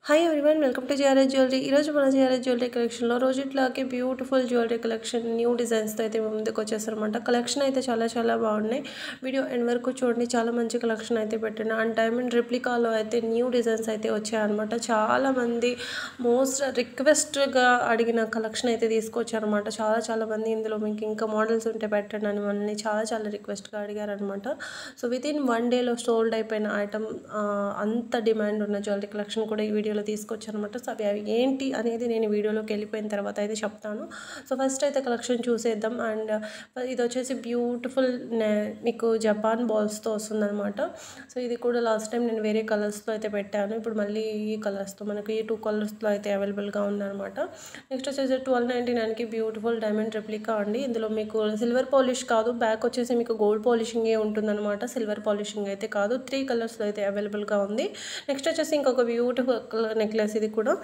hi everyone welcome to GRS jewellery ఈరోజు మన GRS jewellery కలెక్షన్లో రోజుట్లాగే బ్యూటిఫుల్ జ్యువెలరీ కలెక్షన్ న్యూ డిజైన్స్తో అయితే మేము ముందుకు వచ్చేస్తారనమాట కలెక్షన్ అయితే చాలా చాలా బాగున్నాయి వీడియో ఎండ్ వరకు చూడండి చాలా మంచి కలెక్షన్ అయితే పెట్టాను అండ్ డైమండ్ రిప్లికాలో అయితే న్యూ డిజైన్స్ అయితే వచ్చాయన్నమాట చాలా మంది మోస్ట్ రిక్వెస్ట్గా అడిగిన కలెక్షన్ అయితే తీసుకొచ్చారనమాట చాలా చాలా మంది ఇందులో మీకు ఇంకా మోడల్స్ ఉంటే పెట్టండి అని మనల్ని చాలా చాలా రిక్వెస్ట్గా అడిగారనమాట సో విత్ ఇన్ వన్ డేలో సోల్డ్ అయిపోయిన ఐటమ్ అంత డిమాండ్ ఉన్న జ్యువెలరీ కలెక్షన్ కూడా ఈ వీడియోలో తీసుకొచ్చానమాట సో అవి అవి ఏంటి అనేది నేను వీడియోలోకి వెళ్ళిపోయిన తర్వాత అయితే చెప్తాను సో ఫస్ట్ అయితే కలెక్షన్ చూసేద్దాం అండ్ ఇది వచ్చేసి బ్యూటిఫుల్ మీకు జపాన్ బాల్స్తో వస్తుందన్నమాట సో ఇది కూడా లాస్ట్ టైం నేను వేరే కలర్స్తో అయితే పెట్టాను ఇప్పుడు మళ్ళీ ఈ కలర్స్తో మనకు ఈ టూ కలర్స్లో అయితే అవైలబుల్గా ఉందన్నమాట నెక్స్ట్ వచ్చేసి ట్వెల్వ్ నైంటీ నైన్కి బ్యూటిఫుల్ డైమండ్ రెప్లికా అండి ఇందులో మీకు సిల్వర్ పాలిష్ కాదు బ్యాక్ వచ్చేసి మీకు గోల్డ్ పాలిషింగే ఉంటుందన్నమాట సిల్వర్ పాలిషింగ్ అయితే కాదు త్రీ కలర్స్లో అయితే అవైలబుల్గా ఉంది నెక్స్ట్ వచ్చేసి ఇంకొక బ్యూటిఫుల్ నెక్లెస్ ఇది కూడా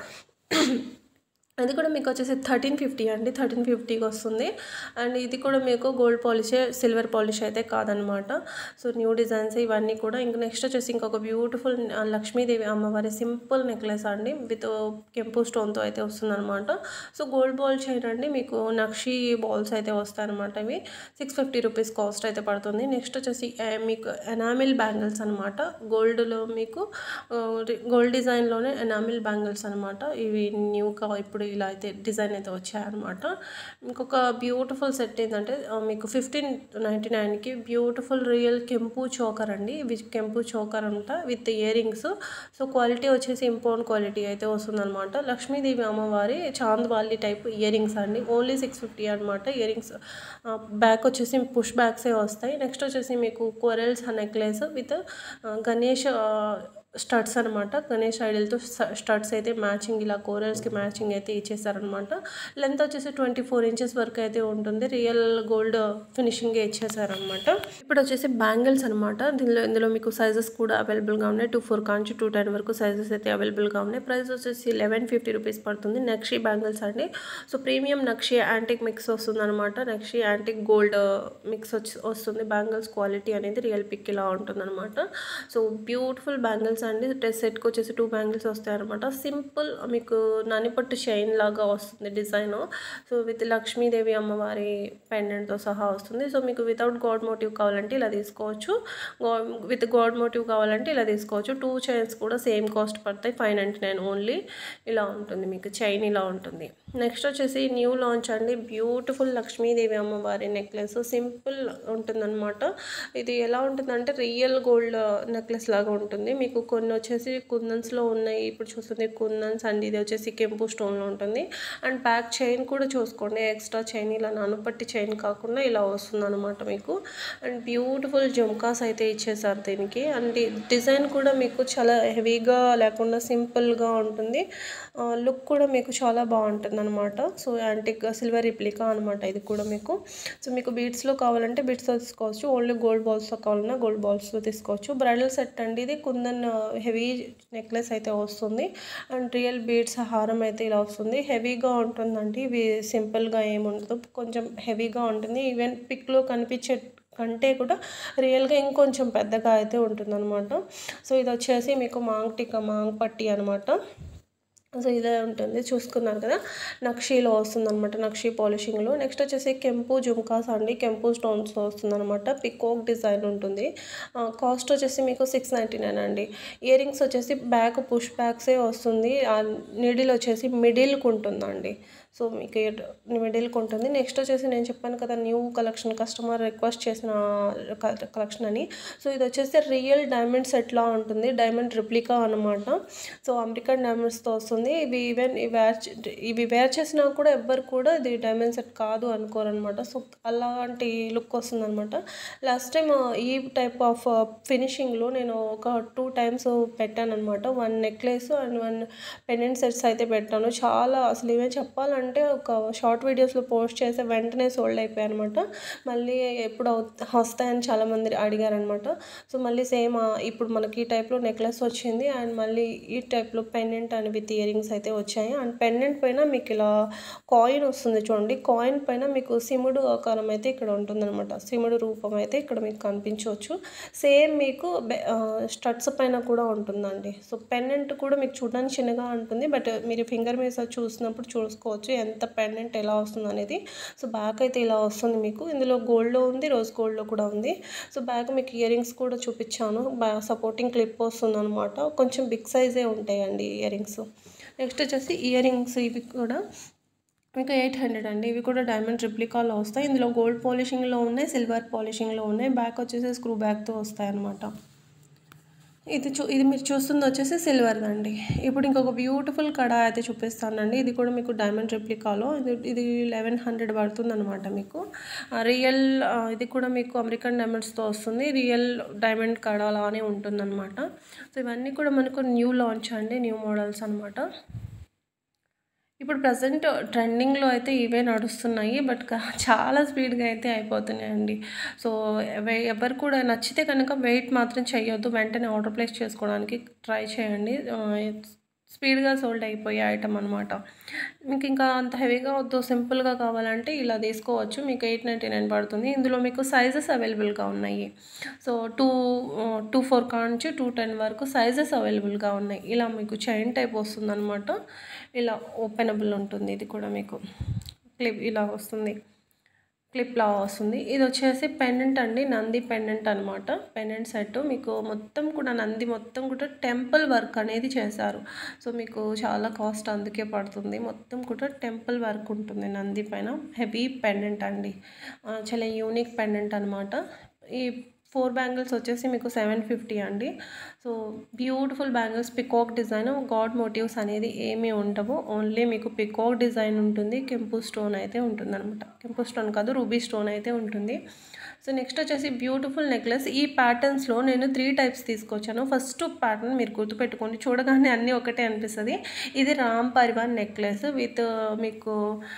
అది కూడా మీకు వచ్చేసి థర్టీన్ ఫిఫ్టీ అండి థర్టీన్ ఫిఫ్టీకి వస్తుంది అండ్ ఇది కూడా మీకు గోల్డ్ పాలిషే సిల్వర్ పాలిష్ అయితే కాదనమాట సో న్యూ డిజైన్స్ ఇవన్నీ కూడా ఇంక నెక్స్ట్ వచ్చేసి ఇంకొక బ్యూటిఫుల్ లక్ష్మీదేవి అమ్మవారి సింపుల్ నెక్లెస్ అండి విత్ కెంపు స్టోన్తో అయితే వస్తుందన్నమాట సో గోల్డ్ బాల్ చైన్ అండి మీకు నక్షి బాల్స్ అయితే వస్తాయన్నమాట ఇవి సిక్స్ ఫిఫ్టీ రూపీస్ కాస్ట్ అయితే పడుతుంది నెక్స్ట్ వచ్చేసి మీకు ఎనామిల్ బ్యాంగిల్స్ అనమాట గోల్డ్లో మీకు గోల్డ్ డిజైన్లోనే ఎనామిల్ బ్యాంగిల్స్ అనమాట ఇవి న్యూగా ఇప్పుడు ఇలా అయితే డిజైన్ అయితే వచ్చాయన్నమాట ఇంకొక బ్యూటిఫుల్ సెట్ ఏంటంటే మీకు ఫిఫ్టీన్ నైంటీ నైన్కి బ్యూటిఫుల్ రియల్ కెంపు చోకర్ అండి ఇవి కెంపు చోకర్ అంట with earrings so quality వచ్చేసి ఇంపోర్ట్ క్వాలిటీ అయితే వస్తుందన్నమాట లక్ష్మీదేవి అమ్మవారి చాంద్వాలి టైప్ ఇయర్ రింగ్స్ అండి ఓన్లీ సిక్స్ ఫిఫ్టీ అనమాట ఇయర్ రింగ్స్ బ్యాక్ వచ్చేసి పుష్ బ్యాగ్సే వస్తాయి నెక్స్ట్ వచ్చేసి మీకు corals necklace with Ganesh studs అనమాట గణేష్ ఐడల్తో స్టడ్స్ అయితే మ్యాచింగ్ ఇలా కోరల్స్కి మ్యాచింగ్ అయితే ఇచ్చేసారనమాట లెంత్ వచ్చేసి ట్వంటీ ఫోర్ ఇంచెస్ వరకు అయితే ఉంటుంది రియల్ గోల్డ్ ఫినిషింగ్ ఇచ్చేసారనమాట ఇప్పుడు వచ్చేసి బ్యాంగిల్స్ అనమాట దీనిలో ఇందులో మీకు సైజెస్ కూడా అవైలబుల్గా ఉన్నాయి టూ ఫోర్ కాంచి టూ టెన్ వరకు సైజెస్ అయితే అవైలబుల్గా ఉన్నాయి ప్రైస్ వచ్చేసి లెవెన్ ఫిఫ్టీ రూపీస్ పడుతుంది నక్షి బ్యాంగిల్స్ అండి సో ప్రీమియం నక్షి యాంటిక్ మిక్స్ వస్తుంది అనమాట నక్షి యాంటిక్ గోల్డ్ మిక్స్ వచ్చి వస్తుంది బ్యాంగిల్స్ క్వాలిటీ అనేది రియల్ పిక్ ఇలా ఉంటుంది అనమాట సో బ్యూటిఫుల్ బ్యాంగిల్స్ అండి డ్రెస్ సెట్కి వచ్చేసి టూ బ్యాంగిల్స్ వస్తాయి అనమాట సింపుల్ మీకు ననిపట్టు చైన్ లాగా వస్తుంది డిజైన్ సో విత్ లక్ష్మీదేవి అమ్మవారి పెండెంట్తో సహా వస్తుంది సో మీకు వితౌట్ గాడ్ మోటివ్ కావాలంటే ఇలా తీసుకోవచ్చు విత్ గాడ్ మోటివ్ కావాలంటే ఇలా తీసుకోవచ్చు టూ చైన్స్ కూడా సేమ్ కాస్ట్ పడతాయి ఫైవ్ నైంటీ నైన్ ఓన్లీ ఇలా ఉంటుంది మీకు చైన్ ఇలా ఉంటుంది నెక్స్ట్ వచ్చేసి న్యూ లాంచ్ అండి బ్యూటిఫుల్ లక్ష్మీదేవి అమ్మవారి నెక్లెస్ సింపుల్ ఉంటుందన్నమాట ఇది ఎలా ఉంటుందంటే రియల్ గోల్డ్ నెక్లెస్ లాగా ఉంటుంది మీకు కొన్ని వచ్చేసి కుందన్స్లో ఉన్నాయి ఇప్పుడు చూస్తుంది కుందన్స్ అండ్ ఇది వచ్చేసి కెంపు స్టోన్లో ఉంటుంది అండ్ బ్యాక్ చైన్ కూడా చూసుకోండి ఎక్స్ట్రా చైన్ ఇలా నానుపట్టి చైన్ కాకుండా ఇలా వస్తుంది అనమాట మీకు అండ్ బ్యూటిఫుల్ జుమ్కాస్ అయితే ఇచ్చేసారు దీనికి అండ్ డిజైన్ కూడా మీకు చాలా హెవీగా లేకుండా సింపుల్గా ఉంటుంది లుక్ కూడా మీకు చాలా బాగుంటుంది అనమాట సో యాంటిక్ సిల్వర్ రిప్లికా అనమాట ఇది కూడా మీకు సో మీకు బీడ్స్లో కావాలంటే బీడ్స్తో తీసుకోవచ్చు ఓన్లీ గోల్డ్ బాల్స్లో కావాలన్నా గోల్డ్ బాల్స్లో తీసుకోవచ్చు బ్రైడల్ సెట్ అండి ఇది కుందన్ హెవీ నెక్లెస్ అయితే వస్తుంది అండ్ రియల్ బీడ్స్ హారం అయితే ఇలా వస్తుంది హెవీగా ఉంటుందండి ఇవి సింపుల్గా ఏముండదు కొంచెం హెవీగా ఉంటుంది ఈవెన్ పిక్లో కనిపించే కంటే కూడా రియల్గా ఇంకొంచెం పెద్దగా అయితే ఉంటుందన్నమాట సో ఇది వచ్చేసి మీకు మాంగ్ టిక్క మాంగ్ పట్టి అనమాట సో ఇదే ఉంటుంది చూసుకున్నారు కదా నక్షీలో వస్తుందన్నమాట నక్షీ పాలిషింగ్లో నెక్స్ట్ వచ్చేసి కెంపు జుమ్కాస్ అండి కెంపు స్టోన్స్ వస్తుందన్నమాట పికోక్ డిజైన్ ఉంటుంది కాస్ట్ వచ్చేసి మీకు సిక్స్ నైంటీ నైన్ అండి ఇయర్ రింగ్స్ వచ్చేసి బ్యాక్ పుష్ బ్యాక్సే వస్తుంది నిడిల్ వచ్చేసి మిడిల్కి ఉంటుందండి సో మీకు మిడిల్కి ఉంటుంది నెక్స్ట్ వచ్చేసి నేను చెప్పాను కదా న్యూ కలెక్షన్ కస్టమర్ రిక్వెస్ట్ చేసిన కలెక్షన్ అని సో ఇది వచ్చేసి రియల్ డైమండ్ సెట్లా ఉంటుంది డైమండ్ రిప్లికా అనమాట సో అమెరికన్ డైమండ్స్తో వస్తుంది ఇవి ఈవెన్ వేర్ ఇవి వేర్ చేసినా కూడా ఎవ్వరు కూడా ఇది డైమండ్ సెట్ కాదు అనుకోరనమాట సో అలాంటి లుక్ వస్తుంది అనమాట లాస్ట్ టైం ఈ టైప్ ఆఫ్ ఫినిషింగ్లో నేను ఒక టూ టైమ్స్ పెట్టాను అనమాట one necklace and one pendant sets అయితే పెట్టాను చాలా అసలు ఇవే చెప్పాలంటే ఒక షార్ట్ వీడియోస్లో పోస్ట్ చేస్తే వెంటనే సోల్డ్ అయిపోయాయి అనమాట మళ్ళీ ఎప్పుడు వస్తాయని చాలామంది అడిగారనమాట సో మళ్ళీ సేమ్ ఇప్పుడు మనకి ఈ టైప్లో నెక్లెస్ వచ్చింది అండ్ మళ్ళీ ఈ టైప్లో pendant and with ear earrings అయితే వచ్చాయి అండ్ పెండెంట్ పైన మీకు ఇలా కాయిన్ వస్తుంది చూడండి కాయిన్ పైన మీకు సిముడు ఆకారం అయితే ఇక్కడ ఉంటుందన్నమాట సిముడు రూపం అయితే ఇక్కడ మీకు కనిపించవచ్చు సేమ్ మీకు స్టడ్స్ పైన కూడా ఉంటుందండి సో పెండెంట్ కూడా మీకు చూడడానికి చిన్నగా ఉంటుంది బట్ మీరు ఫింగర్ మీద చూసినప్పుడు చూసుకోవచ్చు ఎంత పెండెంట్ ఎలా వస్తుంది అనేది సో బ్యాక్ అయితే ఇలా వస్తుంది మీకు ఇందులో గోల్డ్లో ఉంది రోజ్ గోల్డ్లో కూడా ఉంది సో బ్యాక్ మీకు ఇయరింగ్స్ కూడా చూపించాను బ్యా సపోర్టింగ్ క్లిప్ వస్తుంది అనమాట కొంచెం బిగ్ సైజే ఉంటాయండి ఇయరింగ్స్ నెక్స్ట్ వచ్చేసి ఇయరింగ్స్ ఇవి కూడా మీకు ఎయిట్ హండ్రెడ్ అండి ఇవి కూడా డైమండ్ రిప్లికాలో వస్తాయి ఇందులో గోల్డ్ పాలిషింగ్లో ఉన్నాయి సిల్వర్ పాలిషింగ్లో ఉన్నాయి బ్యాక్ వచ్చేసి స్క్రూ బ్యాక్తో వస్తాయి అనమాట ఇది చూ ఇది మీరు చూస్తుంది వచ్చేసి సిల్వర్ అండి ఇప్పుడు ఇంకొక బ్యూటిఫుల్ కడా అయితే చూపిస్తానండి ఇది కూడా మీకు డైమండ్ రెప్లికాలో ఇది ఇది లెవెన్ హండ్రెడ్ పడుతుంది అనమాట మీకు రియల్ ఇది కూడా మీకు అమెరికన్ డైమండ్స్తో వస్తుంది రియల్ డైమండ్ కడా లానే ఉంటుందన్నమాట సో ఇవన్నీ కూడా మనకు న్యూ లాంచ్ అండి న్యూ మోడల్స్ అనమాట ఇప్పుడు ప్రజెంట్ ట్రెండింగ్లో అయితే ఇవే నడుస్తున్నాయి బట్ చాలా స్పీడ్గా అయితే అయిపోతున్నాయండి సో ఎవరు కూడా నచ్చితే కనుక వెయిట్ మాత్రం చేయొద్దు వెంటనే ఆర్డర్ ప్లేస్ చేసుకోవడానికి ట్రై చేయండి స్పీడ్గా సోల్డ్ అయిపోయే ఐటమ్ అనమాట మీకు ఇంకా అంత హెవీగా వద్దు సింపుల్గా కావాలంటే ఇలా తీసుకోవచ్చు మీకు ఎయిట్ నైంటీ నైన్ పడుతుంది ఇందులో మీకు సైజెస్ అవైలబుల్గా ఉన్నాయి సో టూ టూ ఫోర్ కాంచి టూ టెన్ వరకు సైజెస్ అవైలబుల్గా ఉన్నాయి ఇలా మీకు చైన్ టైప్ వస్తుంది అనమాట ఇలా ఓపెనబుల్ ఉంటుంది ఇది కూడా మీకు క్లిప్ ఇలా వస్తుంది క్లిప్ లా వస్తుంది ఇది వచ్చేసి పెండెంట్ అండి నంది పెండెంట్ అనమాట పెండెంట్ సెట్ మీకు మొత్తం కూడా నంది మొత్తం కూడా టెంపుల్ వర్క్ అనేది చేశారు సో మీకు చాలా కాస్ట్ అందుకే పడుతుంది మొత్తం కూడా టెంపుల్ వర్క్ ఉంటుంది నంది పైన హెవీ పెండెంట్ అండి చాలా యూనిక్ పెండెంట్ అనమాట ఈ ఫోర్ బ్యాంగిల్స్ వచ్చేసి మీకు సెవెన్ ఫిఫ్టీ అండి so beautiful bangles peacock design god motives అనేది ఏమీ ఉండవు ఓన్లీ మీకు పికాక్ డిజైన్ ఉంటుంది కెంపు స్టోన్ అయితే ఉంటుంది అనమాట కెంపు స్టోన్ కాదు రూబీ స్టోన్ అయితే ఉంటుంది సో నెక్స్ట్ వచ్చేసి బ్యూటిఫుల్ నెక్లెస్ ఈ ప్యాటర్న్స్లో నేను త్రీ టైప్స్ తీసుకొచ్చాను ఫస్ట్ ప్యాటర్న్ మీరు గుర్తుపెట్టుకోండి చూడగానే అన్నీ ఒకటే అనిపిస్తుంది ఇది రామ్ పరివార్ నెక్లెస్ విత్ మీకు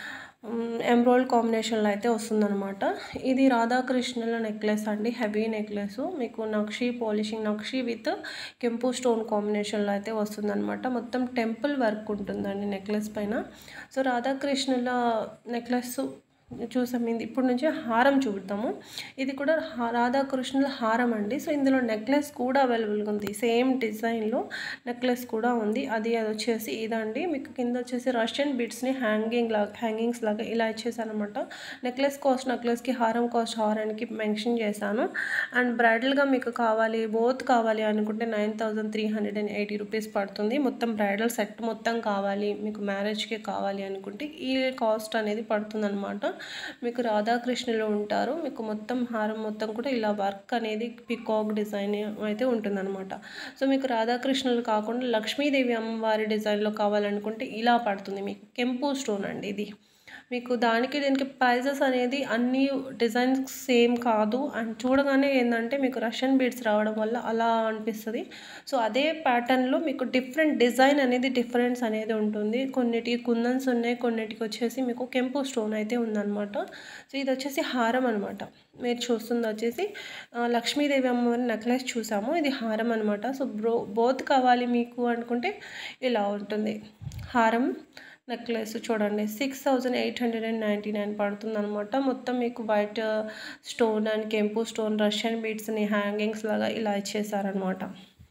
ఎంబ్రాయిడ్ కాంబినేషన్లో అయితే వస్తుందన్నమాట ఇది రాధాకృష్ణుల నెక్లెస్ అండి హెవీ నెక్లెస్ మీకు నక్షి పాలిషింగ్ నక్షి విత్ కెంపు స్టోన్ కాంబినేషన్లో అయితే వస్తుందన్నమాట మొత్తం టెంపుల్ వర్క్ ఉంటుందండి నెక్లెస్ పైన సో రాధాకృష్ణుల నెక్లెస్ చూసాం ఇది ఇప్పుడు నుంచి హారం చూద్దాము ఇది కూడా రాధాకృష్ణుల హారం అండి సో ఇందులో నెక్లెస్ కూడా అవైలబుల్గా ఉంది సేమ్ డిజైన్లో నెక్లెస్ కూడా ఉంది అది అది వచ్చేసి ఇదండి మీకు కింద వచ్చేసి రష్యన్ బిడ్స్ని హ్యాంగింగ్ లాగా హ్యాంగింగ్స్ లాగా ఇలా ఇచ్చేసానమాట నెక్లెస్ కాస్ట్ నెక్లెస్కి హారం కాస్ట్ హారానికి మెన్షన్ చేశాను అండ్ బ్రైడల్గా మీకు కావాలి బోత్ కావాలి అనుకుంటే nine thousand three hundred and eighty rupees పడుతుంది మొత్తం బ్రైడల్ సెట్ మొత్తం కావాలి మీకు మ్యారేజ్కి కావాలి అనుకుంటే ఈ కాస్ట్ అనేది పడుతుంది అనమాట మీకు రాధాకృష్ణులు ఉంటారు మీకు మొత్తం హారం మొత్తం కూడా ఇలా వర్క్ అనేది పికాక్ డిజైన్ అయితే ఉంటుందన్నమాట సో మీకు రాధాకృష్ణులు కాకుండా లక్ష్మీదేవి అమ్మవారి డిజైన్లో కావాలనుకుంటే ఇలా పడుతుంది మీకు కెంపు స్టోన్ అండి ఇది మీకు దానికి దీనికి ప్రైజెస్ అనేది అన్ని డిజైన్స్ సేమ్ కాదు అండ్ చూడగానే ఏంటంటే మీకు రష్యన్ బీడ్స్ రావడం వల్ల అలా అనిపిస్తుంది సో అదే ప్యాటర్న్లో మీకు డిఫరెంట్ డిజైన్ అనేది డిఫరెన్స్ అనేది ఉంటుంది కొన్నిటికి కుందన్స్ ఉన్నాయి కొన్నిటికి వచ్చేసి మీకు కెంపు స్టోన్ అయితే ఉందన్నమాట సో ఇది వచ్చేసి హారం అనమాట మీరు చూస్తుంది వచ్చేసి లక్ష్మీదేవి అమ్మవారి నెక్లెస్ చూసాము ఇది హారం అనమాట సో బ్రో బోత్ కావాలి మీకు అనుకుంటే ఇలా ఉంటుంది హారం నెక్లెస్ చూడండి six thousand eight hundred and ninety nine పడుతుంది అనమాట మొత్తం మీకు వైట్ స్టోన్ అండ్ కెంపు స్టోన్ రష్యన్ బీడ్స్ని హ్యాంగింగ్స్ లాగా ఇలా ఇచ్చేసారనమాట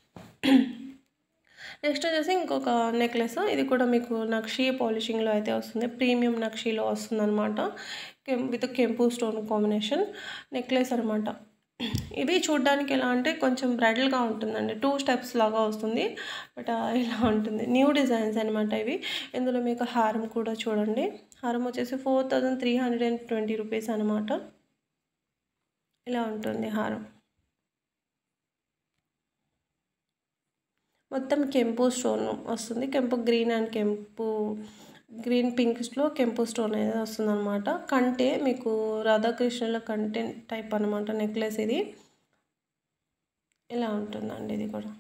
నెక్స్ట్ వచ్చేసి ఇంకొక నెక్లెస్ ఇది కూడా మీకు నక్షి పాలిషింగ్లో అయితే వస్తుంది ప్రీమియం నక్షిలో వస్తుంది అనమాట కెం విత్ కెంపు స్టోన్ కాంబినేషన్ నెక్లెస్ అనమాట ఇవి చూడడానికి ఎలా అంటే కొంచెం బ్రైడల్గా ఉంటుందండి టూ స్టెప్స్ లాగా వస్తుంది బట్ ఇలా ఉంటుంది న్యూ డిజైన్స్ అనమాట ఇవి ఇందులో మీకు హారం కూడా చూడండి హారం వచ్చేసి four thousand three hundred and twenty rupees అనమాట ఇలా ఉంటుంది హారం మొత్తం కెంపు స్టోన్ వస్తుంది కెంపు గ్రీన్ అండ్ కెంపు గ్రీన్ పింక్స్లో కెంపు స్టోన్ అనేది వస్తుంది అనమాట కంటే మీకు రాధాకృష్ణుల కంటె టైప్ అనమాట నెక్లెస్ ఇది ఇలా ఉంటుందండి ఇది కూడా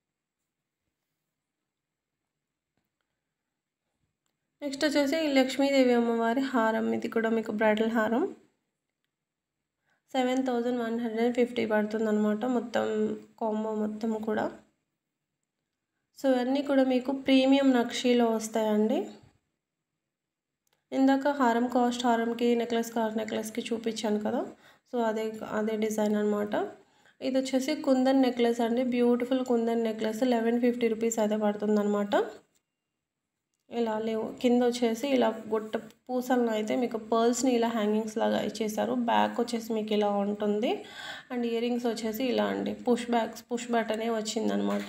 నెక్స్ట్ వచ్చేసి లక్ష్మీదేవి అమ్మవారి హారం ఇది కూడా మీకు బ్రైడల్ హారం seven thousand one hundred and fifty పడుతుంది అనమాట మొత్తం కాంబో మొత్తం కూడా సో ఇవన్నీ కూడా మీకు ప్రీమియం నక్షీలో వస్తాయండి ఇందాక హారం కాస్ట్ హారంకి నెక్లెస్ కాస్ట్ నెక్లెస్కి చూపించాను కదా సో అదే అదే డిజైన్ అనమాట ఇది వచ్చేసి కుందన్ నెక్లెస్ అండి beautiful kundan necklace eleven fifty rupees అయితే పడుతుందన్నమాట ఇలా లేవు కింద వచ్చేసి ఇలా గుట్ట పూసలను అయితే మీకు పర్ల్స్ని ఇలా హ్యాంగింగ్స్ లాగా ఇచ్చేసారు బ్యాక్ వచ్చేసి మీకు ఇలా ఉంటుంది అండ్ ఇయర్ రింగ్స్ వచ్చేసి ఇలా అండి పుష్ బ్యాక్స్ పుష్ బటనే వచ్చిందనమాట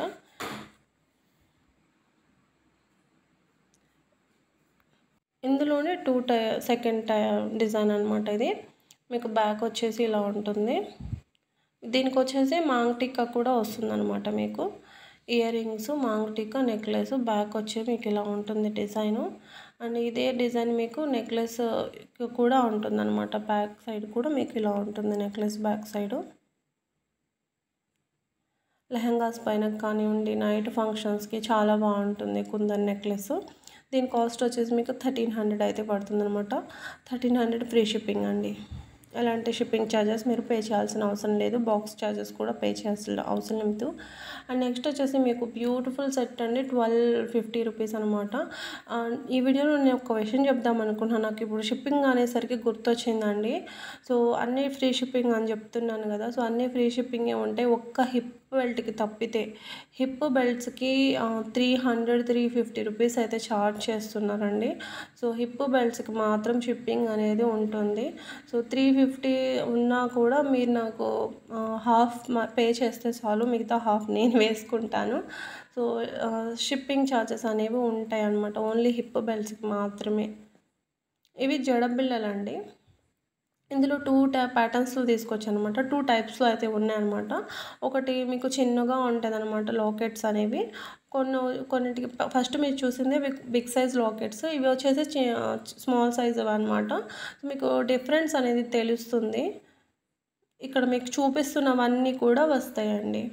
ఇందులోనే two tie second tie design అనమాట ఇది మీకు బ్యాక్ వచ్చేసి ఇలా ఉంటుంది దీనికి వచ్చేసి మాంగ్ టిక్కా కూడా వస్తుందన్నమాట మీకు earrings maang tikka necklace back వచ్చి మీకు ఇలా ఉంటుంది డిజైను అండ్ ఇదే డిజైన్ మీకు నెక్లెస్ కూడా ఉంటుందన్నమాట బ్యాక్ సైడ్ కూడా మీకు ఇలా ఉంటుంది నెక్లెస్ బ్యాక్ సైడు లెహంగాస్ పైన కానివ్వండి నైట్ ఫంక్షన్స్కి చాలా బాగుంటుంది కుందన్ నెక్లెస్ దీని కాస్ట్ వచ్చేసి మీకు థర్టీన్ హండ్రెడ్ అయితే పడుతుంది అనమాట థర్టీన్ హండ్రెడ్ ఫ్రీ షిప్పింగ్ అండి ఎలాంటి షిప్పింగ్ ఛార్జెస్ మీరు పే చేయాల్సిన అవసరం లేదు బాక్స్ ఛార్జెస్ కూడా పే చేయాల్సిన అవసరం లేదు అండ్ నెక్స్ట్ వచ్చేసి మీకు బ్యూటిఫుల్ సెట్ అండి ట్వెల్వ్ ఫిఫ్టీ రూపీస్ అనమాట ఈ వీడియోలో నేను ఒక విషయం చెప్దాం అనుకున్నాను నాకు ఇప్పుడు షిప్పింగ్ అనేసరికి గుర్తొచ్చిందండి సో అన్నీ ఫ్రీ షిప్పింగ్ అని చెప్తున్నాను కదా సో అన్నీ ఫ్రీ షిప్పింగే ఉంటాయి ఒక్క హిప్ బెల్ట్కి తప్పితే హిప్ బెల్ట్స్కి three hundred three fifty rupees అయితే ఛార్జ్ చేస్తున్నారండి సో హిప్ బెల్ట్స్కి మాత్రం షిప్పింగ్ అనేది ఉంటుంది సో త్రీ ఫిఫ్టీ ఉన్నా కూడా మీరు నాకు హాఫ్ పే చేస్తే చాలు మిగతా హాఫ్ నేను వేసుకుంటాను సో షిప్పింగ్ ఛార్జెస్ అనేవి ఉంటాయి అన్నమాట ఓన్లీ హిప్ బెల్ట్స్కి మాత్రమే ఇవి జడబిళ్ళలండి ఇందులో టూ టై ప్యాటర్న్స్లో తీసుకొచ్చాను అనమాట టూ టైప్స్లో అయితే ఉన్నాయన్నమాట ఒకటి మీకు చిన్నగా ఉంటుంది అనమాట లాకెట్స్ అనేవి కొన్ని కొన్నిటికి ఫస్ట్ మీరు చూసిందే బిగ్ బిగ్ సైజ్ లాకెట్స్ ఇవి వచ్చేసి స్మాల్ సైజ్ అనమాట మీకు డిఫరెన్స్ అనేది తెలుస్తుంది ఇక్కడ మీకు చూపిస్తున్నవన్నీ కూడా వస్తాయండి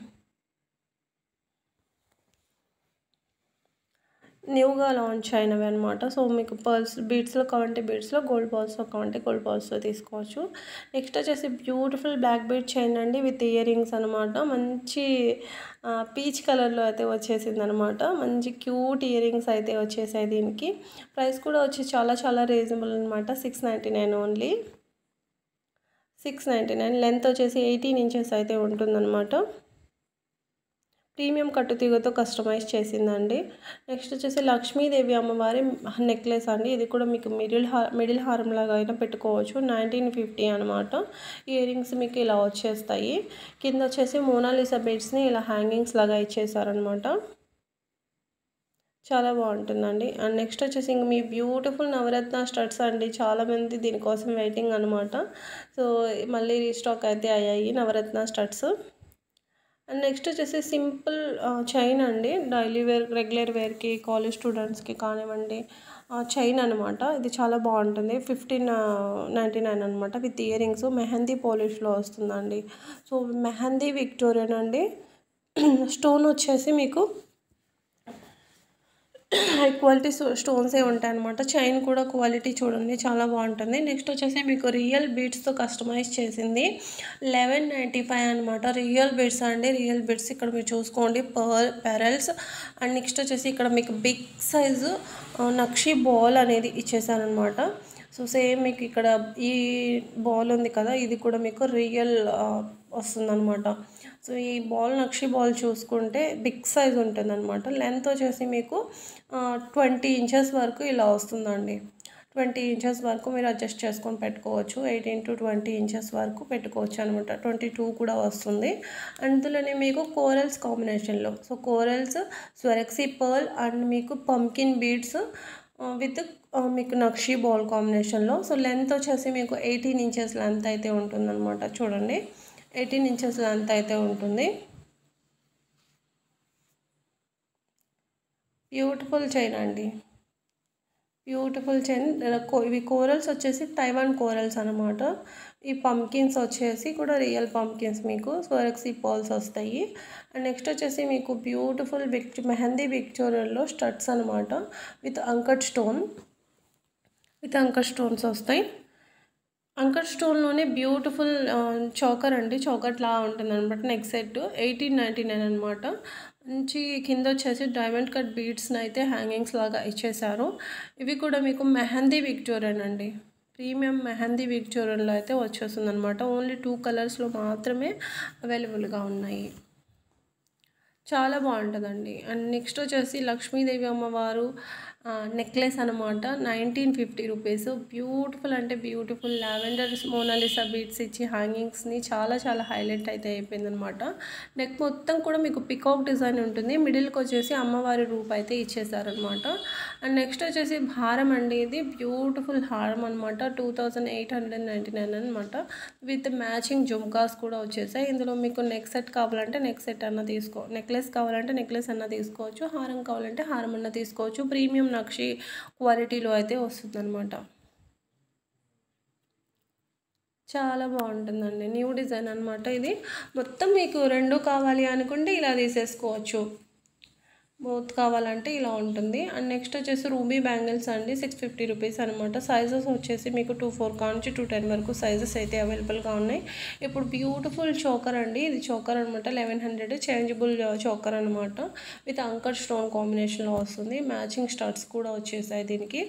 న్యూగా లాంచ్ అయినవి అనమాట సో మీకు పర్ల్స్ బీడ్స్లో కావంటే బీడ్స్లో గోల్డ్ బాల్స్లో కావంటే గోల్డ్ బాల్స్లో తీసుకోవచ్చు నెక్స్ట్ వచ్చేసి బ్యూటిఫుల్ బ్లాక్ బీడ్ చైన్ అండి విత్ ఇయర్ రింగ్స్ అనమాట మంచి పీచ్ కలర్లో అయితే వచ్చేసింది అనమాట మంచి క్యూట్ ఇయర్ రింగ్స్ అయితే వచ్చేసాయి దీనికి ప్రైస్ కూడా వచ్చి చాలా చాలా రీజనబుల్ అనమాట six ninety nine only six ninety nine length వచ్చేసి ఎయిటీన్ ఇంచెస్ అయితే ఉంటుందన్నమాట ప్రీమియం కట్టుతీగతో కస్టమైజ్ చేసిందండి నెక్స్ట్ వచ్చేసి లక్ష్మీదేవి అమ్మవారి నెక్లెస్ అండి ఇది కూడా మీకు మిడిల్ హార్ మిడిల్ హారం లాగా అయినా పెట్టుకోవచ్చు నైన్టీన్ ఫిఫ్టీ అనమాట ఇయర్ రింగ్స్ మీకు ఇలా వచ్చేస్తాయి కింద వచ్చేసి మోనాలిసా బెడ్స్ని ఇలా హ్యాంగింగ్స్ లాగా ఇచ్చేసారనమాట చాలా బాగుంటుందండి అండ్ నెక్స్ట్ వచ్చేసి ఇంక మీ బ్యూటిఫుల్ నవరత్న స్టడ్స్ అండి చాలామంది దీనికోసం వెయిటింగ్ అనమాట సో మళ్ళీ రీస్టాక్ అయితే అయ్యాయి నవరత్న స్టడ్స్ అండ్ నెక్స్ట్ వచ్చేసి సింపుల్ చైన్ అండి డైలీ వేర్ రెగ్యులర్ వేర్కి కాలేజ్ స్టూడెంట్స్కి కానివ్వండి చైన్ అనమాట ఇది చాలా బాగుంటుంది ఫిఫ్టీన్ నైంటీ నైన్ అనమాట విత్ ఇయర్ రింగ్స్ మెహందీ పాలిష్లో వస్తుందండి సో మెహందీ విక్టోరియన్ అండి స్టోన్ వచ్చేసి మీకు హై క్వాలిటీ స్టోన్సే ఉంటాయి అనమాట చైన్ కూడా క్వాలిటీ చూడండి చాలా బాగుంటుంది నెక్స్ట్ వచ్చేసి మీకు రియల్ బీడ్స్తో కస్టమైజ్ చేసింది లెవెన్ నైంటీ ఫైవ్ అనమాట రియల్ బీడ్స్ అండి రియల్ బీడ్స్ ఇక్కడ మీరు చూసుకోండి పర్ పెరల్స్ అండ్ నెక్స్ట్ వచ్చేసి ఇక్కడ మీకు బిగ్ సైజు నక్షి బాల్ అనేది ఇచ్చేసారనమాట సో సేమ్ మీకు ఇక్కడ ఈ బాల్ ఉంది కదా ఇది కూడా మీకు రియల్ వస్తుందన్నమాట సో ఈ బాల్ నక్షి బాల్ చూసుకుంటే బిగ్ సైజ్ ఉంటుందన్నమాట లెంత్ వచ్చేసి మీకు ట్వంటీ ఇంచెస్ వరకు ఇలా వస్తుందండి ట్వంటీ ఇంచెస్ వరకు మీరు అడ్జస్ట్ చేసుకొని పెట్టుకోవచ్చు ఎయిటీన్ టు ట్వంటీ ఇంచెస్ వరకు పెట్టుకోవచ్చు అనమాట ట్వంటీ టూ కూడా వస్తుంది అందులోనే మీకు కోరల్స్ కాంబినేషన్లో so corals Swarovski pearl and మీకు పంకిన్ బీడ్స్ విత్ మీకు నక్షి బాల్ కాంబినేషన్లో సో లెంత్ వచ్చేసి మీకు ఎయిటీన్ ఇంచెస్ లెంత్ అయితే ఉంటుందన్నమాట చూడండి ఎయిటీన్ ఇంచెస్ లెంత్ అయితే ఉంటుంది బ్యూటిఫుల్ చైన్ అండి బ్యూటిఫుల్ చైన్ ఇవి కోరల్స్ వచ్చేసి తైవాన్ కోరల్స్ అనమాట ఈ పంకిన్స్ వచ్చేసి కూడా రియల్ పంకిన్స్ మీకు స్వరక్సీ పాల్స్ వస్తాయి అండ్ నెక్స్ట్ వచ్చేసి మీకు బ్యూటిఫుల్ విక్ మెహందీ విక్టోరియల్లో స్టడ్స్ అనమాట with uncut stone with uncut stones వస్తాయి అంకర్ స్టోన్లోనే బ్యూటిఫుల్ చౌకర్ అండి చౌకట్ లా ఉంటుంది అనమాట next set eighteen ninety nine అనమాట మంచి కింద వచ్చేసి డైమండ్ కట్ బీడ్స్ని అయితే హ్యాంగింగ్స్ లాగా ఇచ్చేసారు ఇవి కూడా మీకు మెహందీ విక్టోరియన్ అండి ప్రీమియం మెహందీ విక్టోరియన్లో అయితే వచ్చేస్తుంది అనమాట ఓన్లీ టూ కలర్స్లో మాత్రమే అవైలబుల్గా ఉన్నాయి చాలా బాగుంటుందండి అండ్ నెక్స్ట్ వచ్చేసి లక్ష్మీదేవి అమ్మవారు నెక్లెస్ అనమాట నైన్టీన్ ఫిఫ్టీ రూపీస్ బ్యూటిఫుల్ అంటే బ్యూటిఫుల్ లావెండర్ మోనాలిసా బీట్స్ ఇచ్చి హ్యాంగింగ్స్ని చాలా చాలా హైలైట్ అయితే అయిపోయింది అనమాట నెక్ మొత్తం కూడా మీకు పికాక్ డిజైన్ ఉంటుంది మిడిల్కి వచ్చేసి అమ్మవారి రూప్ అయితే ఇచ్చేసారనమాట అండ్ నెక్స్ట్ వచ్చేసి హారం అండి ఇది బ్యూటిఫుల్ హారం అనమాట two thousand eight hundred ninety nine అనమాట విత్ మ్యాచింగ్ జుమ్కాస్ కూడా వచ్చేసాయి ఇందులో మీకు నెక్ సెట్ కావాలంటే నెక్ సెట్ అన్న తీసుకో నెక్లెస్ కావాలంటే నెక్లెస్ అన్న తీసుకోవచ్చు హారం కావాలంటే హారం అన్న తీసుకోవచ్చు ప్రీమియం నక్షి క్వాలిటీలో అయితే వస్తుందన్నమాట చాలా బాగుంటుందండి న్యూ డిజైన్ అనమాట ఇది మొత్తం మీకు రెండు కావాలి అనుకుంటే ఇలా తీసేసుకోవచ్చు బోత్ కావాలంటే ఇలా ఉంటుంది అండ్ నెక్స్ట్ వచ్చేసి రూబీ బ్యాంగిల్స్ అండి సిక్స్ ఫిఫ్టీ రూపీస్ అనమాట సైజెస్ వచ్చేసి మీకు టూ ఫోర్ కాంచి టూ టెన్ వరకు సైజెస్ అయితే అవైలబుల్గా ఉన్నాయి ఇప్పుడు బ్యూటిఫుల్ చోకర్ అండి ఇది చోకర్ అనమాట లెవెన్ హండ్రెడ్ చేంజబుల్ చోకర్ అనమాట విత్ అంకర్ స్టోన్ కాంబినేషన్లో వస్తుంది మ్యాచింగ్ స్టడ్స్ కూడా వచ్చేసాయి దీనికి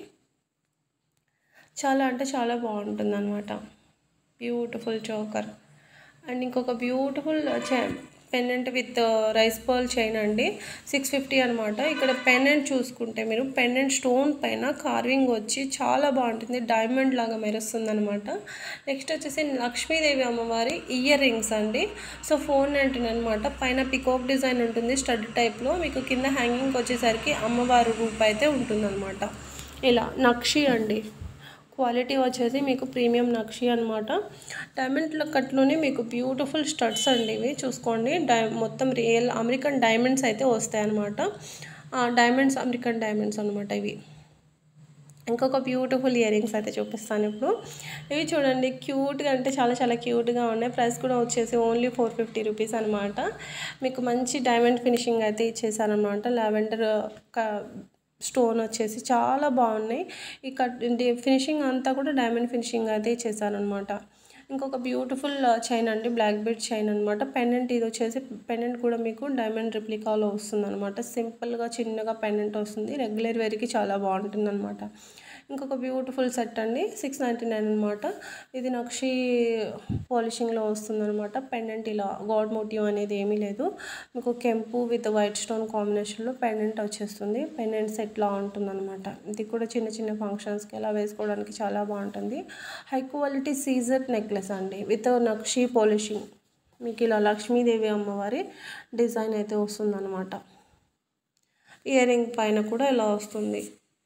చాలా అంటే చాలా బాగుంటుంది అనమాట బ్యూటిఫుల్ చోకర్ అండ్ ఇంకొక beautiful pendant with rice pearl chain అండి సిక్స్ ఫిఫ్టీ అనమాట ఇక్కడ పెండెంట్ చూసుకుంటే మీరు పెండెంట్ స్టోన్ పైన కార్వింగ్ వచ్చి చాలా బాగుంటుంది డైమండ్ లాగా మెరుస్తుంది అనమాట నెక్స్ట్ వచ్చేసి లక్ష్మీదేవి అమ్మవారి ఇయర్ రింగ్స్ అండి సో ఫోర్ నైంటీన్ అనమాట పైన పికాక్ డిజైన్ ఉంటుంది స్టడ్ టైప్లో మీకు కింద హ్యాంగింగ్ వచ్చేసరికి అమ్మవారి రూప్ అయితే ఉంటుందన్నమాట ఇలా నక్షి అండి క్వాలిటీ వచ్చేసి మీకు ప్రీమియం నక్షి అనమాట డైమండ్ కట్లోనే మీకు బ్యూటిఫుల్ స్టడ్స్ అండి ఇవి చూసుకోండి డై మొత్తం రియల్ అమెరికన్ డైమండ్స్ అయితే వస్తాయి అనమాట డైమండ్స్ అమెరికన్ డైమండ్స్ అనమాట ఇవి ఇంకొక బ్యూటిఫుల్ ఇయర్ రింగ్స్ అయితే చూపిస్తాను ఇప్పుడు ఇవి చూడండి క్యూట్గా అంటే చాలా చాలా క్యూట్గా ఉన్నాయి ప్రైస్ కూడా వచ్చేసి ఓన్లీ ఫోర్ ఫిఫ్టీ రూపీస్ అనమాట మీకు మంచి డైమండ్ ఫినిషింగ్ అయితే ఇచ్చేసారనమాట లావెండర్ స్టోన్ వచ్చేసి చాలా బాగున్నాయి ఈ కట్ ఫినిషింగ్ అంతా కూడా డైమండ్ ఫినిషింగ్ అయితే ఇచ్చేసారనమాట ఇంకొక బ్యూటిఫుల్ చైన్ అండి బ్లాక్ బెడ్ చైన్ అనమాట పెండెంట్ ఇది వచ్చేసి పెండెంట్ కూడా మీకు డైమండ్ రిప్లికాలో వస్తుంది అనమాట సింపుల్గా చిన్నగా పెండెంట్ వస్తుంది రెగ్యులర్ వేర్కి చాలా బాగుంటుంది అనమాట ఇంకొక బ్యూటిఫుల్ సెట్ అండి సిక్స్ నైంటీ నైన్ అనమాట ఇది నక్షి పాలిషింగ్లో వస్తుంది అనమాట పెండెంట్ ఇలా గాడ్ మోటివ్ అనేది ఏమీ లేదు మీకు కెంపు విత్ వైట్ స్టోన్ కాంబినేషన్లో పెండెంట్ వచ్చేస్తుంది పెండెంట్ సెట్లా ఉంటుంది అనమాట ఇది కూడా చిన్న చిన్న ఫంక్షన్స్కి ఇలా వేసుకోవడానికి చాలా బాగుంటుంది హై క్వాలిటీ సీజర్ నెక్లెస్ అండి విత్ నక్షి పాలిషింగ్ మీకు ఇలా లక్ష్మీదేవి అమ్మవారి డిజైన్ అయితే వస్తుందన్నమాట ఇయర్ రింగ్ పైన కూడా ఇలా వస్తుంది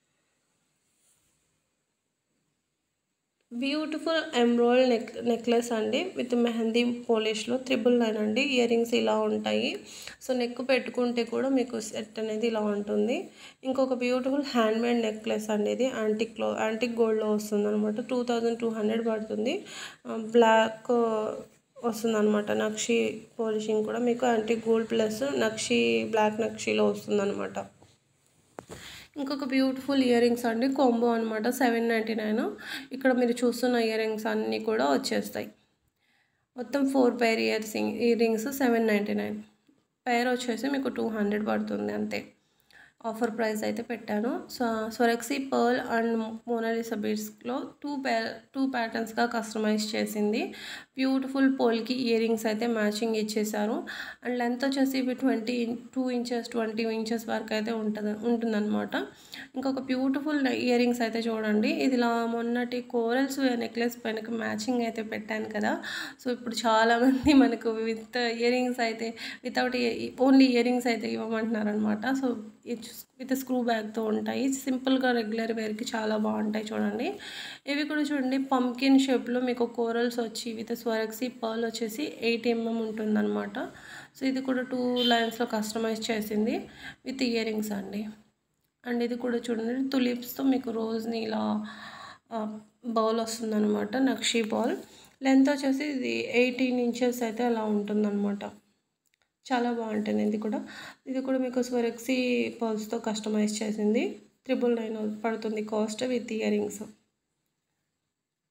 బ్యూటిఫుల్ ఎంబ్రాయిడ్ నెక్ నెక్లెస్ అండి విత్ మెహందీ పోలిష్లో త్రిబుల్ నైన్ అండి ఇయర్ రింగ్స్ ఇలా ఉంటాయి సో నెక్ పెట్టుకుంటే కూడా మీకు సెట్ అనేది ఇలా ఉంటుంది ఇంకొక బ్యూటిఫుల్ హ్యాండ్మేడ్ నెక్లెస్ అండి ఇది యాంటిక్లో యాంటిక్ గోల్డ్లో వస్తుంది అనమాట టూ థౌజండ్ టూ హండ్రెడ్ పడుతుంది బ్లాక్ వస్తుంది అనమాట నక్షి పాలిషింగ్ కూడా మీకు యాంటిక్ గోల్డ్ ప్లస్ నక్షి బ్లాక్ నక్షిలో వస్తుంది అనమాట ఇంకొక బ్యూటిఫుల్ ఇయర్ రింగ్స్ అండి కాంబో అనమాట సెవెన్ నైంటీ నైన్ ఇక్కడ మీరు చూస్తున్న ఇయర్ రింగ్స్ అన్నీ కూడా వచ్చేస్తాయి మొత్తం four pair years earrings seven ninety nine pair వచ్చేసి మీకు టూ హండ్రెడ్ పడుతుంది అంతే ఆఫర్ ప్రైస్ అయితే పెట్టాను so Swarovski pearl and Monalisa బీడ్స్లో టూ ప్యా టూ ప్యాటర్న్స్గా కస్టమైజ్ చేసింది బ్యూటిఫుల్ పోల్కి ఇయర్ రింగ్స్ అయితే మ్యాచింగ్ ఇచ్చేసారు అండ్ లెంత్ వచ్చేసి ఇవి twenty two inches twenty inches వరకు అయితే ఉంటుంది ఉంటుందన్నమాట ఇంకొక బ్యూటిఫుల్ ఇయర్ రింగ్స్ అయితే చూడండి ఇది ఇలా మొన్నటి కోరల్స్ నెక్లెస్ పైనకి మ్యాచింగ్ అయితే పెట్టాను కదా సో ఇప్పుడు చాలామంది మనకు విత్ ఇయర్ రింగ్స్ అయితే వితౌట్ ఓన్లీ ఇయర్ రింగ్స్ అయితే ఇవ్వమంటున్నారు అనమాట సో విత్ స్క్రూ బ్యాగ్తో ఉంటాయి సింపుల్గా రెగ్యులర్ వేర్కి చాలా బాగుంటాయి చూడండి ఇవి కూడా చూడండి పంకిన్ షేప్లో మీకు కోరల్స్ వచ్చి విత్ స్వరక్సీ పర్ల్ వచ్చేసి ఎయిట్ ఎంఎం ఉంటుందన్నమాట సో ఇది కూడా టూ లైన్స్లో కస్టమైజ్ చేసింది విత్ ఇయర్ రింగ్స్ అండి అండ్ ఇది కూడా చూడండి తులిప్స్తో మీకు రోజుని ఇలా బౌల్ వస్తుందన్నమాట నక్షీ బాల్ లెంత్ వచ్చేసి ఇది ఎయిటీన్ ఇంచెస్ అయితే అలా ఉంటుందన్నమాట చాలా బాగుంటుంది ఇది కూడా ఇది కూడా మీకు స్వరక్సీ పర్ల్స్తో కస్టమైజ్ చేసింది త్రిబుల్ నైన్ పడుతుంది cost with earrings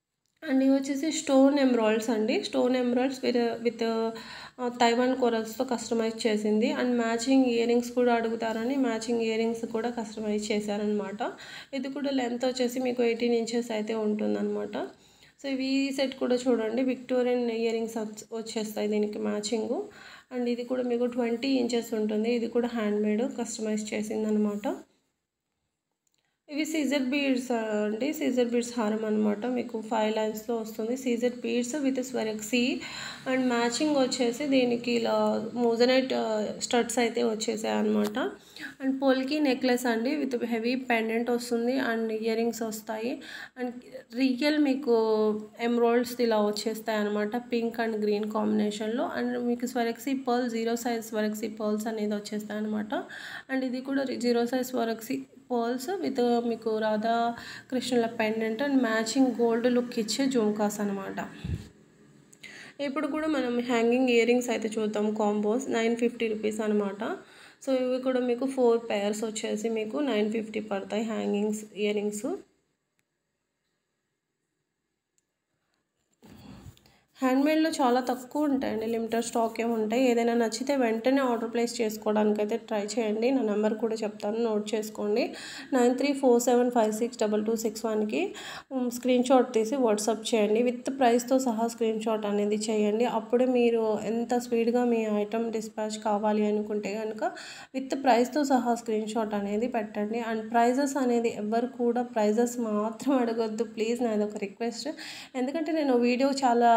and ఇవి వచ్చేసి స్టోన్ ఎమ్రాయిల్స్ అండి stone emeralds with with Taiwan కొరల్స్తో కస్టమైజ్ చేసింది అండ్ మ్యాచింగ్ ఇయర్ రింగ్స్ కూడా అడుగుతారని మ్యాచింగ్ ఇయర్ రింగ్స్ కూడా కస్టమైజ్ చేశారనమాట ఇది కూడా లెంత్ వచ్చేసి మీకు ఎయిటీన్ ఇంచెస్ అయితే ఉంటుందన్నమాట సో ఇవి ఈ సెట్ కూడా చూడండి విక్టోరియన్ ఇయర్ రింగ్స్ వచ్చేస్తాయి దీనికి మ్యాచింగ్ అండ్ ఇది కూడా మీకు ట్వంటీ ఇంచెస్ ఉంటుంది ఇది కూడా హ్యాండ్ మేడ్ కస్టమైజ్ చేసిందనమాట ఇవి సీజర్ బీడ్స్ అండి సీజర్ బీడ్స్ హారం అనమాట మీకు ఫైవ్ లైన్స్లో వస్తుంది సీజర్ beads with Swarovski and matching వచ్చేసి దీనికి ఇలా మోజనైట్ స్టడ్స్ అయితే వచ్చేసాయి అనమాట అండ్ పోల్కి నెక్లెస్ అండి విత్ హెవీ పెండెంట్ వస్తుంది అండ్ ఇయర్ రింగ్స్ వస్తాయి అండ్ రియల్ మీకు ఎమ్రాయిల్స్ ఇలా వచ్చేస్తాయి అనమాట పింక్ అండ్ గ్రీన్ కాంబినేషన్లో అండ్ మీకు Swarovski pearl zero size Swarovski pearls అనేది వచ్చేస్తాయి అనమాట అండ్ ఇది కూడా zero size Swarovski pearls with మీకు రాధా కృష్ణుల pendant and matching gold look ఇచ్చే జుమ్కాస్ అనమాట ఇప్పుడు కూడా మనం హ్యాంగింగ్ ఇయర్ రింగ్స్ అయితే చూద్దాం కాంబోస్ నైన్ ఫిఫ్టీ రూపీస్ అనమాట సో ఇవి కూడా మీకు ఫోర్ పేర్స్ వచ్చేసి మీకు నైన్ ఫిఫ్టీ పడతాయి హ్యాంగింగ్స్ ఇయర్ రింగ్స్ హ్యాండ్మేడ్లో చాలా తక్కువ ఉంటాయండి లిమిటెడ్ స్టాక్ ఏమి ఉంటాయి ఏదైనా నచ్చితే వెంటనే ఆర్డర్ ప్లేస్ చేసుకోవడానికి అయితే ట్రై చేయండి నా నెంబర్ కూడా చెప్తాను నోట్ చేసుకోండి nine three four seven five six double two six వన్కి స్క్రీన్ షాట్ తీసి వాట్సాప్ చేయండి విత్ ప్రైస్తో సహా స్క్రీన్ షాట్ అనేది చేయండి అప్పుడే మీరు ఎంత స్పీడ్గా మీ ఐటమ్ డిస్పాచ్ కావాలి అనుకుంటే కనుక విత్ ప్రైస్తో సహా స్క్రీన్ షాట్ అనేది పెట్టండి అండ్ ప్రైజెస్ అనేది ఎవరు కూడా ప్రైజెస్ మాత్రం అడగొద్దు ప్లీజ్ నాది ఒక రిక్వెస్ట్ ఎందుకంటే నేను వీడియో చాలా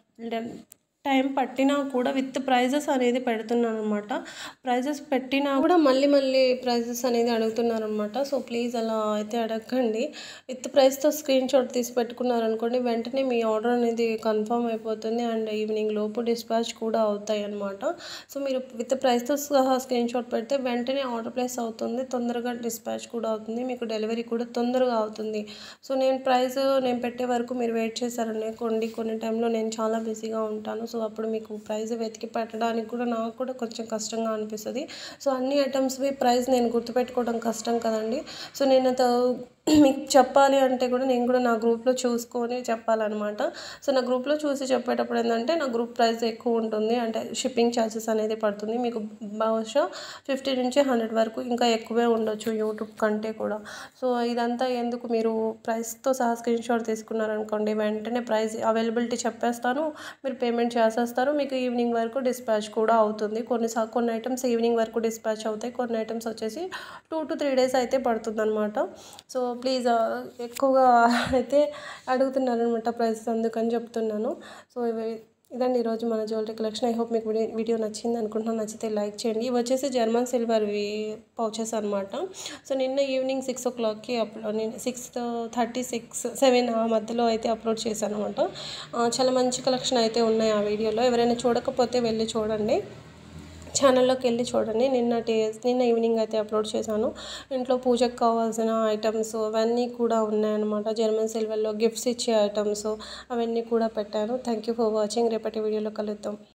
టైం పట్టినా కూడా విత్ ప్రైజెస్ అనేది పెడుతున్నాను అనమాట ప్రైజెస్ పెట్టినా కూడా మళ్ళీ మళ్ళీ ప్రైజెస్ అనేది అడుగుతున్నారు అనమాట సో ప్లీజ్ అలా అయితే అడగండి విత్ ప్రైస్తో స్క్రీన్ షాట్ తీసి పెట్టుకున్నారనుకోండి వెంటనే మీ ఆర్డర్ అనేది కన్ఫర్మ్ అయిపోతుంది అండ్ ఈవినింగ్ లోపు డిస్పాచ్ కూడా అవుతాయి అనమాట సో మీరు విత్ ప్రైస్తో సహా స్క్రీన్ షాట్ పెడితే వెంటనే ఆర్డర్ ప్లేస్ అవుతుంది తొందరగా డిస్పాచ్ కూడా అవుతుంది మీకు డెలివరీ కూడా తొందరగా అవుతుంది సో నేను ప్రైస్ నేను పెట్టే వరకు మీరు వెయిట్ చేశారనుకోండి కొన్ని టైంలో నేను చాలా బిజీగా ఉంటాను సో అప్పుడు మీకు ప్రైస్ వెతికి పెట్టడానికి కూడా నాకు కూడా కొంచెం కష్టంగా అనిపిస్తుంది సో అన్ని ఐటమ్స్వి ప్రైస్ నేను గుర్తుపెట్టుకోవడం కష్టం కదండి సో నేను మీకు చెప్పాలి అంటే కూడా నేను కూడా నా గ్రూప్లో చూసుకొని చెప్పాలన్నమాట సో నా గ్రూప్లో చూసి చెప్పేటప్పుడు ఏంటంటే నా గ్రూప్ ప్రైస్ ఎక్కువ ఉంటుంది అంటే షిప్పింగ్ ఛార్జెస్ అనేది పడుతుంది మీకు బహుశా ఫిఫ్టీ నుంచి హండ్రెడ్ వరకు ఇంకా ఎక్కువే ఉండొచ్చు యూట్యూబ్ కంటే కూడా సో ఇదంతా ఎందుకు మీరు ప్రైస్తో సహా స్క్రీన్ షాట్ తీసుకున్నారనుకోండి వెంటనే ప్రైస్ అవైలబిలిటీ చెప్పేస్తాను మీరు పేమెంట్ చేసేస్తారు మీకు ఈవినింగ్ వరకు డిస్పాచ్ కూడా అవుతుంది కొన్ని కొన్ని ఐటమ్స్ ఈవినింగ్ వరకు డిస్పాచ్ అవుతాయి కొన్ని ఐటమ్స్ వచ్చేసి టూ టు త్రీ డేస్ అయితే పడుతుంది అనమాట సో ప్లీజ్ ఎక్కువగా అయితే అడుగుతున్నారనమాట ప్రైస్ అందుకని చెప్తున్నాను సో ఇవి ఇదండి ఈరోజు మన జ్యువెలరీ కలెక్షన్ ఐ హోప్ మీకు వీడియో వీడియో నచ్చింది అనుకుంటున్నాను నచ్చితే లైక్ చేయండి ఇవి వచ్చేసి జర్మన్ సిల్వర్వి పౌచెస్ అనమాట సో నిన్న ఈవినింగ్ సిక్స్ ఓ క్లాక్కి అప్లోడ్ నేను సిక్స్ థర్టీ సిక్స్ సెవెన్ ఆ మధ్యలో అయితే అప్లోడ్ చేశాను అనమాట చాలా మంచి కలెక్షన్ అయితే ఉన్నాయి ఆ వీడియోలో ఎవరైనా చూడకపోతే వెళ్ళి చూడండి ఛానల్లోకి వెళ్ళి చూడండి నిన్నటి నిన్న ఈవినింగ్ అయితే అప్లోడ్ చేశాను ఇంట్లో పూజకు కావాల్సిన ఐటమ్స్ అవన్నీ కూడా ఉన్నాయన్నమాట జర్మన్ సిల్వర్లో గిఫ్ట్స్ ఇచ్చే ఐటమ్స్ అవన్నీ కూడా పెట్టాను థ్యాంక్ యూ ఫర్ వాచింగ్ రేపటి వీడియోలో కలుద్దాం